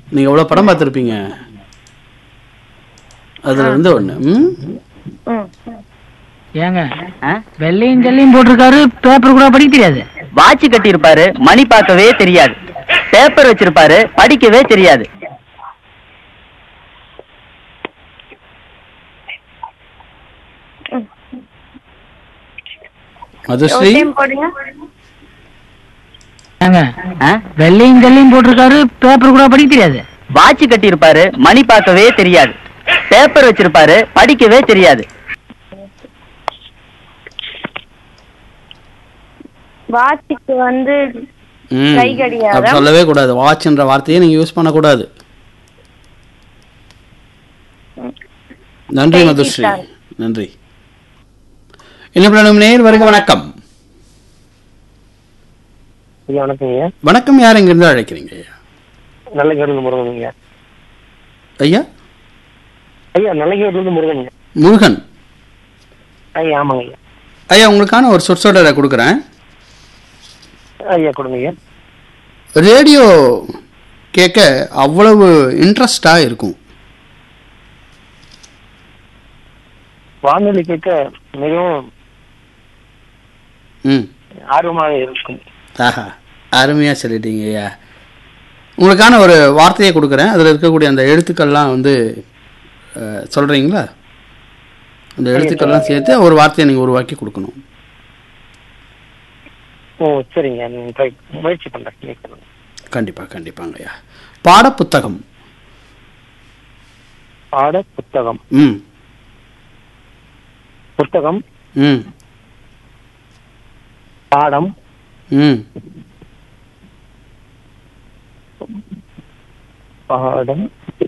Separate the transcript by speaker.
Speaker 1: நீங்க எவ்வளவு படம் பார்த்துருப்பீங்க அதுல இருந்து ஒண்ணு ம்
Speaker 2: ம்
Speaker 3: ஏங்க
Speaker 4: ஆ?
Speaker 3: வெள்ளையும் ஜல்லையும் போட்டிருக்காரு பேப்பர் கூட படிக்க தெரியாது
Speaker 4: வாட்ச் கட்டி இருப்பாரு மணி பார்க்கவே தெரியாது பேப்பர் வச்சிருப்பாரு படிக்கவே தெரியாது
Speaker 1: மதுஸ்ரீ
Speaker 2: டைம் போடுங்க
Speaker 3: ஏங்க
Speaker 4: ஆ?
Speaker 3: வெள்ளையும் ஜல்லையும் போட்டிருக்காரு பேப்பர் கூட படிக்க தெரியாது
Speaker 4: வாட்ச் கட்டி இருப்பாரு மணி பார்க்கவே தெரியாது பேப்பர் வச்சிருப்பாரு படிக்கவே தெரியாது
Speaker 2: வாட்சிக்கு வந்து
Speaker 1: ம்
Speaker 2: கை கடிகாரம்.
Speaker 1: அப்படி சொல்லவே கூடாது வாட்ச்ன்ற வார்த்தையை நீங்க யூஸ் பண்ணக்கூடாது நன்றி மதுஸ்ரீ
Speaker 2: செய்தித்தாள்.
Speaker 1: நன்றி இன்னும் நேர் வருக வணக்கம்
Speaker 5: ஐயா வணக்கங்க
Speaker 1: வணக்கம் யார் இங்கிருந்து அழைக்கிறீங்க ஐயா
Speaker 5: நல்லகேடுல முருகனுங்க
Speaker 1: ஐயா
Speaker 5: ஐயா நல்லகேடுல முருகனுங்க
Speaker 1: முருகன்
Speaker 5: ஐயா ஆமாங்க ஐயா
Speaker 1: ஐயா உங்களுக்கான ஒரு சொற்சொடரை கொடுக்குறேன்
Speaker 5: ஐயா கொடுங்க ஐயா
Speaker 1: ரேடியோ கேட்க அவ்வளவு இன்ட்ரெஸ்டாக இருக்கும்
Speaker 5: வானொலி கேட்க மிகவும்
Speaker 1: ம்
Speaker 5: ஆர்வமாக இருக்கும்
Speaker 1: ஆஹா அருமையாக சொல்லிட்டீங்க ஐயா உங்களுக்கான ஒரு வார்த்தையை கொடுக்குறேன் அதில் இருக்கக்கூடிய அந்த எழுத்துக்கள்லாம் வந்து அஹ், சொல்றீங்களா அந்த எழுத்துக்கள்லாம் சேர்த்து ஒரு வார்த்தையை நீங்கள் உருவாக்கி கொடுக்கணும்
Speaker 5: ஓ சரிங்க நான் ட்ரை முயற்சி பண்றேன் ட்ரை பண்ணுங்க
Speaker 1: கண்டிப்பாக கண்டிப்பாங்க ஐயா பாடப்புத்தகம்
Speaker 5: பாட புத்தகம்
Speaker 1: ம்
Speaker 5: புத்தகம்
Speaker 1: ம்
Speaker 5: பாடம்
Speaker 1: ம்
Speaker 5: பாடம்